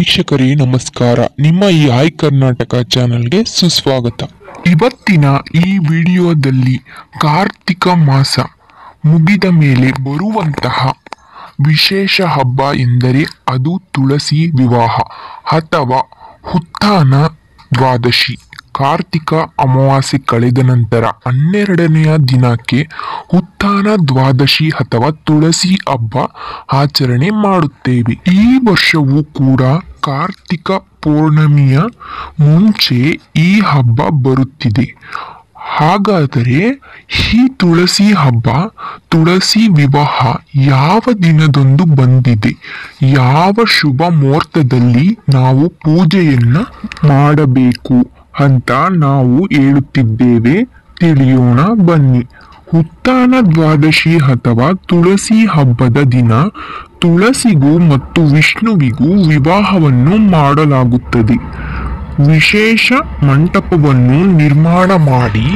ವೀಕ್ಷಕರೇ ನಮಸ್ಕಾರ ನಿಮ್ಮ ಈ ಐ ಕರ್ನಾಟಕ ಚಾನೆಲ್ಗೆ ಸುಸ್ವಾಗತ ಇವತ್ತಿನ ಈ ವಿಡಿಯೋದಲ್ಲಿ ಕಾರ್ತಿಕ ಮಾಸ ಮುಗಿದ ಮೇಲೆ ಬರುವಂತಹ ವಿಶೇಷ ಹಬ್ಬ ಎಂದರೆ ಅದು ತುಳಸಿ ವಿವಾಹ ಅಥವಾ ಹುತ್ತಾನ ದ್ವಾದಶಿ ಕಾರ್ತಿಕ ಅಮಾವಾಸ್ಯೆ ಕಳೆದ ನಂತರ ಹನ್ನೆರಡನೆಯ ದಿನಕ್ಕೆ ಉತ್ಥಾನ ದ್ವಾದಶಿ ಅಥವಾ ತುಳಸಿ ಹಬ್ಬ ಆಚರಣೆ ಮಾಡುತ್ತೇವೆ ಈ ವರ್ಷವೂ ಕೂಡ ಕಾರ್ತಿಕ ಪೌರ್ಣಮಿಯ ಮುಂಚೆ ಈ ಹಬ್ಬ ಬರುತ್ತಿದೆ ಹಾಗಾದರೆ ಈ ತುಳಸಿ ಹಬ್ಬ ತುಳಸಿ ವಿವಾಹ ಯಾವ ದಿನದಂದು ಬಂದಿದೆ ಯಾವ ಶುಭ ಮುಹೂರ್ತದಲ್ಲಿ ನಾವು ಪೂಜೆಯನ್ನ ಮಾಡಬೇಕು ಅಂತ ನಾವು ಹೇಳುತ್ತಿದ್ದೇವೆ ತಿಳಿಯೋಣ ಬನ್ನಿ ಉತ್ಥಾನ ದ್ವಾದಶಿ ಅಥವಾ ತುಳಸಿ ಹಬ್ಬದ ದಿನ ತುಳಸಿಗೂ ಮತ್ತು ವಿಷ್ಣುವಿಗೂ ವಿವಾಹವನ್ನು ಮಾಡಲಾಗುತ್ತದೆ ವಿಶೇಷ ಮಂಟಪವನ್ನು ನಿರ್ಮಾಣ ಮಾಡಿ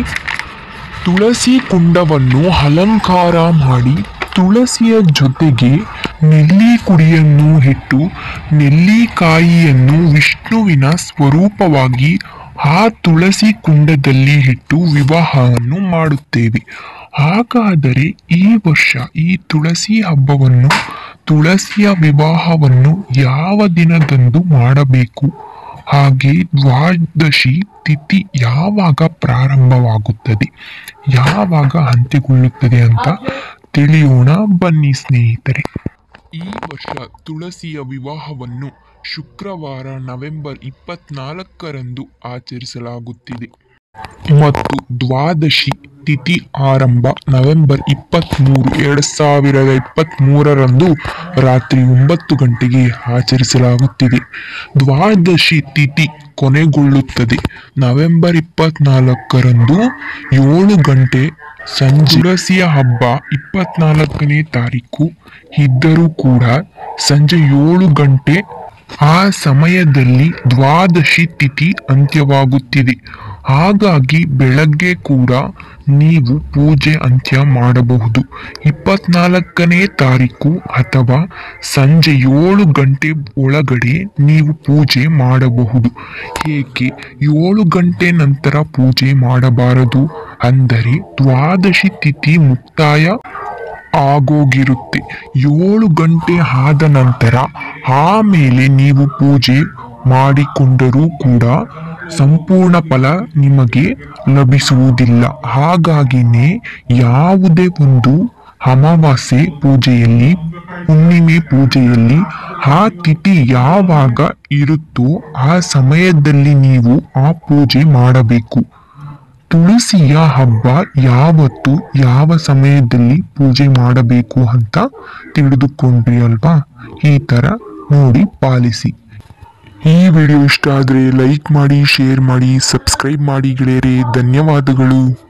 ತುಳಸಿ ಕುಂಡವನ್ನು ಅಲಂಕಾರ ಮಾಡಿ ತುಳಸಿಯ ಜೊತೆಗೆ ನೆಲ್ಲಿ ಕುಡಿಯನ್ನು ಇಟ್ಟು ನೆಲ್ಲಿಕಾಯಿಯನ್ನು ವಿಷ್ಣುವಿನ ಸ್ವರೂಪವಾಗಿ ಆ ತುಳಸಿ ಕುಂಡದಲ್ಲಿ ಇಟ್ಟು ವಿವಾಹವನ್ನು ಮಾಡುತ್ತೇವೆ ಹಾಗಾದರೆ ಈ ವರ್ಷ ಈ ತುಳಸಿ ಹಬ್ಬವನ್ನು ತುಳಸಿಯ ವಿವಾಹವನ್ನು ಯಾವ ದಿನದಂದು ಮಾಡಬೇಕು ಹಾಗೆ ದ್ವಾದಶಿ ತಿಥಿ ಯಾವಾಗ ಪ್ರಾರಂಭವಾಗುತ್ತದೆ ಯಾವಾಗ ಅಂತ್ಯಗೊಳ್ಳುತ್ತದೆ ಅಂತ ತಿಳಿಯೋಣ ಬನ್ನಿ ಸ್ನೇಹಿತರೆ ಈ ವರ್ಷ ತುಳಸಿಯ ವಿವಾಹವನ್ನು ಶುಕ್ರವಾರ ನವೆಂಬರ್ ಇಪ್ಪತ್ನಾಲ್ಕರಂದು ಆಚರಿಸಲಾಗುತ್ತಿದೆ ಮತ್ತು ದ್ವಾದಶಿ ತಿಥಿ ಆರಂಭ ನವೆಂಬರ್ ಇಪ್ಪತ್ತ್ಮೂರು ಎರಡು ಸಾವಿರದ ಇಪ್ಪತ್ತ್ಮೂರರಂದು ರಾತ್ರಿ ಒಂಬತ್ತು ಗಂಟೆಗೆ ಆಚರಿಸಲಾಗುತ್ತಿದೆ ದ್ವಾದಶಿ ತಿಥಿ ಕೊನೆಗೊಳ್ಳುತ್ತದೆ ನವೆಂಬರ್ ಇಪ್ಪತ್ನಾಲ್ಕರಂದು ಏಳು ಗಂಟೆ ಸಂಜೆ ತುಳಸಿಯ ಹಬ್ಬ ಇಪ್ಪತ್ನಾಲ್ಕನೇ ತಾರೀಕು ಇದ್ದರೂ ಕೂಡ ಸಂಜೆ ಏಳು ಗಂಟೆ ಆ ಸಮಯದಲ್ಲಿ ದ್ವಾದಶಿ ತಿಥಿ ಅಂತ್ಯವಾಗುತ್ತಿದೆ ಹಾಗಾಗಿ ಬೆಳಗ್ಗೆ ಕೂಡ ನೀವು ಪೂಜೆ ಅಂತ್ಯ ಮಾಡಬಹುದು ಇಪ್ಪತ್ನಾಲ್ಕನೇ ತಾರೀಕು ಅಥವಾ ಸಂಜೆ ಏಳು ಗಂಟೆ ಒಳಗಡೆ ನೀವು ಪೂಜೆ ಮಾಡಬಹುದು ಏಕೆ ಏಳು ಗಂಟೆ ನಂತರ ಪೂಜೆ ಮಾಡಬಾರದು ಅಂದರೆ ದ್ವಾದಶಿ ತಿಥಿ ಮುಕ್ತಾಯ ಆಗೋಗಿರುತ್ತೆ ಏಳು ಗಂಟೆ ಆದ ನಂತರ ಆಮೇಲೆ ನೀವು ಪೂಜೆ ಮಾಡಿಕೊಂಡರೂ ಕೂಡ ಸಂಪೂರ್ಣ ಫಲ ನಿಮಗೆ ಲಭಿಸುವುದಿಲ್ಲ ಹಾಗಾಗಿನೇ ಯಾವುದೇ ಒಂದು ಅಮಾವಾಸ್ಯೆ ಪೂಜೆಯಲ್ಲಿ ಹುಣ್ಣಿಮೆ ಪೂಜೆಯಲ್ಲಿ ಆ ತಿಥಿ ಯಾವಾಗ ಇರುತ್ತೋ ಆ ಸಮಯದಲ್ಲಿ ನೀವು ಆ ಪೂಜೆ ಮಾಡಬೇಕು ತುಳಸಿಯ ಹಬ್ಬ ಯಾವತ್ತು ಯಾವ ಸಮಯದಲ್ಲಿ ಪೂಜೆ ಮಾಡಬೇಕು ಅಂತ ತಿಳಿದುಕೊಂಡ್ರಿ ಅಲ್ವಾ ಈ ತರ ನೋಡಿ ಪಾಲಿಸಿ ಈ ವಿಡಿಯೋ ಇಷ್ಟ ಆದರೆ ಲೈಕ್ ಮಾಡಿ ಶೇರ್ ಮಾಡಿ ಸಬ್ಸ್ಕ್ರೈಬ್ ಮಾಡಿ ಗೆಳೆಯರೆ ಧನ್ಯವಾದಗಳು